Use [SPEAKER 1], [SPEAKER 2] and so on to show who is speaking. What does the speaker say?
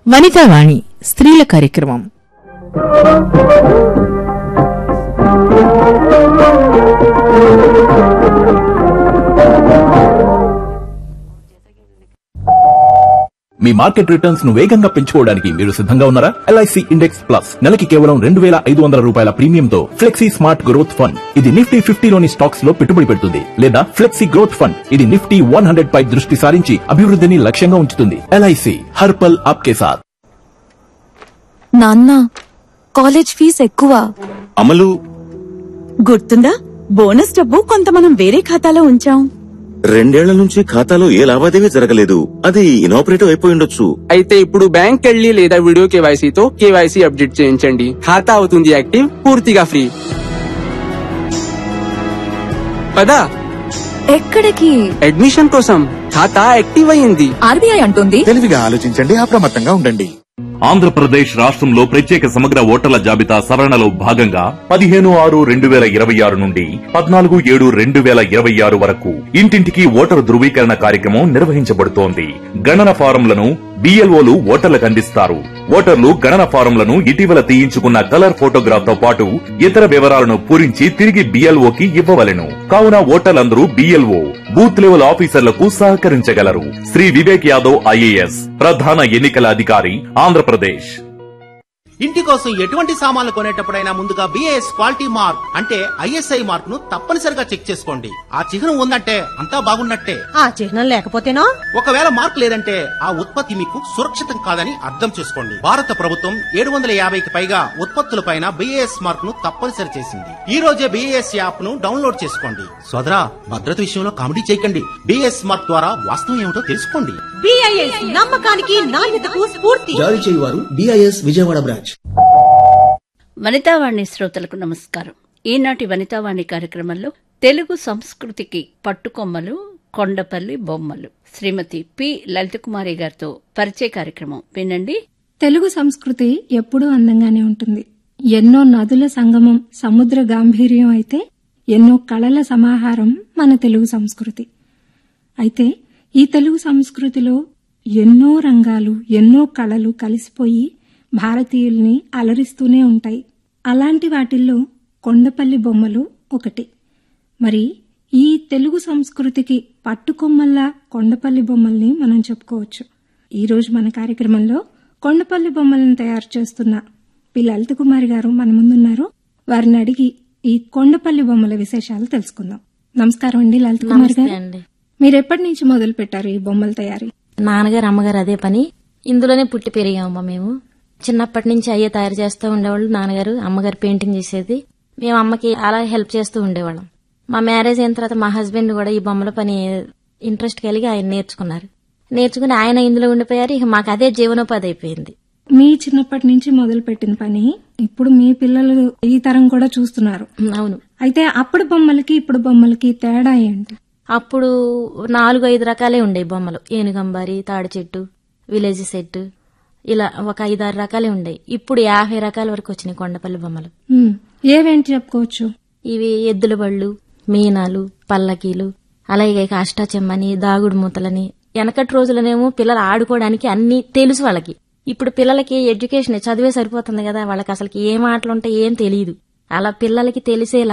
[SPEAKER 1] వనితావాణి స్త్రీల కార్యక్రమం
[SPEAKER 2] మీ market returns ను వేగంగా పెంచుకోవడానికి మీరు సిద్ధంగా ఉన్నారా ఎల్ఐసి ఇండెక్స్ ప్లస్ నెలకి కేవలం రెండు వేల ఐదు వందల రూపాయల ప్రీమియంతో ఫ్లెక్సీ స్మార్ట్ గ్రోత్ ఫండ్ ఇది నిఫ్టీ ఫిఫ్టీలోని స్టాక్స్ లో పెట్టుబడి పెడుతుంది లేదా ఫ్లెక్సీ గ్రోత్ ఫండ్ ఇది నిఫ్టీ వన్ హండ్రెడ్ పై దృష్టి సారించి అభివృద్ధిని లక్ష్యంగా ఉంచుతుంది ఎల్ఐసి హర్పల్ ఆప్కే సాథ్
[SPEAKER 3] నాన్న కాలేజ్ ఫీజు ఎక్కువ
[SPEAKER 4] అమలు
[SPEAKER 5] గుర్తుందా బోనస్ డబ్బు కొంత మనం వేరే ఖాతాలో ఉంచాం
[SPEAKER 4] రెండేళ్ల నుంచి ఖాతాలో ఏ లావాదేవీ జరగలేదు అది ఇనాపరేటివ్ అయిపోయి ఉండొచ్చు
[SPEAKER 6] అయితే ఇప్పుడు బ్యాంక్ వెళ్ళి లేదా వీడియో కేవైసీతో కేవైసీ అప్డేట్ చేయించండి ఖాతా అవుతుంది యాక్టివ్ పూర్తిగా ఫ్రీ పదా
[SPEAKER 3] ఎక్కడికి
[SPEAKER 6] అడ్మిషన్ కోసం ఖాతా యాక్టివ్ అయ్యింది
[SPEAKER 3] ఆర్బీఐ అంటుంది
[SPEAKER 7] తెలివిగా ఆలోచించండి అప్రమత్తంగా ఉండండి
[SPEAKER 8] ఆంధ్రప్రదేశ్ రాష్ట్రంలో ప్రత్యేక సమగ్ర ఓటర్ల జాబితా సవరణలో భాగంగా పదిహేను ఆరు రెండు వేల ఇరవై ఆరు నుండి పద్నాలుగు ఏడు రెండు వేల ఇరవై ఆరు వరకు ఇంటింటికి ఓటరు ధృవీకరణ కార్యక్రమం నిర్వహించబడుతోంది గణన ఫారంలను బిఎల్ఓలు ఓటర్లకు అందిస్తారు ఓటర్లు గణన ఫారంలను ఇటీవల తీయించుకున్న కలర్ ఫోటోగ్రాఫ్ తో పాటు ఇతర వివరాలను పూరించి తిరిగి బిఎల్ఓకి ఇవ్వవలెను కావున ఓటర్లందరూ బిఎల్ఓ బూత్ లెవెల్ ఆఫీసర్లకు సహకరించగలరు శ్రీ వివేక్ యాదవ్ ఐఏఎస్ ప్రధాన ఎన్నికల అధికారి ఆంధ్రప్రదేశ్
[SPEAKER 9] ఇంటి కోసం ఎటువంటి సామాన్లు కొనేటప్పుడైనా ముందుగా బిఏఎస్ క్వాలిటీ మార్క్ అంటే ఐఎస్ఐ మార్క్ ను తప్పనిసరిగా చెక్ చేసుకోండి ఆ చిహ్నం ఉందంటే అంతా బాగున్నట్టే
[SPEAKER 10] ఆ చిహ్నం లేకపోతేనో
[SPEAKER 9] ఒకవేళ మార్క్ లేదంటే ఆ ఉత్పత్తి మీకు సురక్షితం కాదని అర్థం చేసుకోండి భారత ప్రభుత్వం ఏడు వందల యాభైకి పైగా ఉత్పత్తులపైన బిఏఎస్ మార్క్ ను తప్పనిసరి చేసింది ఈ రోజే బిఏఎస్ యాప్ ను డౌన్లోడ్ చేసుకోండి సోదరా భద్రత విషయంలో కామెడీ చేయకండి బిఏఎస్ మార్క్ ద్వారా వాస్తవం ఏమిటో తెలుసుకోండి
[SPEAKER 10] బిఐఎస్ నమ్మకానికి నాణ్యతకు స్ఫూర్తి
[SPEAKER 11] జారీ చేయువారు బిఐఎస్ విజయవాడ బ్రాంచ్
[SPEAKER 12] వనితావాణి శ్రోతలకు నమస్కారం ఈనాటి వనితావాణి కార్యక్రమంలో తెలుగు సంస్కృతికి పట్టుకొమ్మలు కొండపల్లి బొమ్మలు శ్రీమతి పి లలితకుమారి గారితో పరిచయ కార్యక్రమం వినండి
[SPEAKER 13] తెలుగు సంస్కృతి ఎప్పుడూ అందంగానే ఉంటుంది ఎన్నో నదుల సంగమం సముద్ర గాంభీర్యం అయితే ఎన్నో కళల సమాహారం మన తెలుగు సంస్కృతి అయితే ఈ తెలుగు సంస్కృతిలో ఎన్నో రంగాలు ఎన్నో కళలు కలిసిపోయి భారతీయుల్ని అలరిస్తూనే ఉంటాయి అలాంటి వాటిల్లో కొండపల్లి బొమ్మలు ఒకటి మరి ఈ తెలుగు సంస్కృతికి పట్టుకొమ్మల్లా కొండపల్లి బొమ్మల్ని మనం చెప్పుకోవచ్చు ఈరోజు మన కార్యక్రమంలో కొండపల్లి బొమ్మలను తయారు చేస్తున్న పి లలిత కుమారి గారు మన ముందున్నారు వారిని అడిగి ఈ కొండపల్లి బొమ్మల విశేషాలు తెలుసుకుందాం నమస్కారం అండి లలిత కుమారి గారు
[SPEAKER 14] అండి
[SPEAKER 13] మీరు ఎప్పటి నుంచి మొదలు పెట్టారు ఈ బొమ్మల తయారీ
[SPEAKER 14] నాన్నగారు అమ్మగారు అదే పని ఇందులోనే పుట్టి పెరిగామమ్మా మేము చిన్నప్పటి నుంచి అయ్యే తయారు చేస్తూ ఉండేవాళ్ళు నాన్నగారు అమ్మగారు పెయింటింగ్ చేసేది మేము అమ్మకి అలా హెల్ప్ చేస్తూ ఉండేవాళ్ళం మా మ్యారేజ్ అయిన తర్వాత మా హస్బెండ్ కూడా ఈ బొమ్మల పని ఇంట్రెస్ట్ కలిగి ఆయన నేర్చుకున్నారు నేర్చుకుని ఆయన ఇందులో ఉండిపోయారు ఇక మాకు అదే జీవనోపాధి అయిపోయింది
[SPEAKER 13] మీ చిన్నప్పటి నుంచి మొదలు పెట్టిన పని ఇప్పుడు మీ పిల్లలు ఈ తరం కూడా చూస్తున్నారు
[SPEAKER 14] అవును
[SPEAKER 13] అయితే అప్పుడు బొమ్మలకి ఇప్పుడు బొమ్మలకి తేడా ఏంటి
[SPEAKER 14] అప్పుడు నాలుగు ఐదు రకాలే ఉండేవి బొమ్మలు ఏనుగంబారి తాడి చెట్టు విలేజ్ సెట్ ఇలా ఒక ఐదారు రకాలే ఉండేవి ఇప్పుడు యాభై రకాల వరకు వచ్చినాయి కొండపల్లి బొమ్మలు
[SPEAKER 13] ఉమ్, ఏవేంటి చెప్పుకోవచ్చు
[SPEAKER 14] ఇవి ఎద్దుల బళ్ళు మీనాలు పల్లకీలు అలాగే ఇక అష్టాచెమ్మని దాగుడు మూతలని వెనకటి రోజులనేమో పిల్లలు ఆడుకోవడానికి అన్ని తెలుసు వాళ్ళకి ఇప్పుడు పిల్లలకి ఎడ్యుకేషన్ చదివే సరిపోతుంది కదా వాళ్ళకి అసలు ఏం ఆటలు ఉంటాయి ఏం తెలియదు అలా పిల్లలకి తెలిసేలా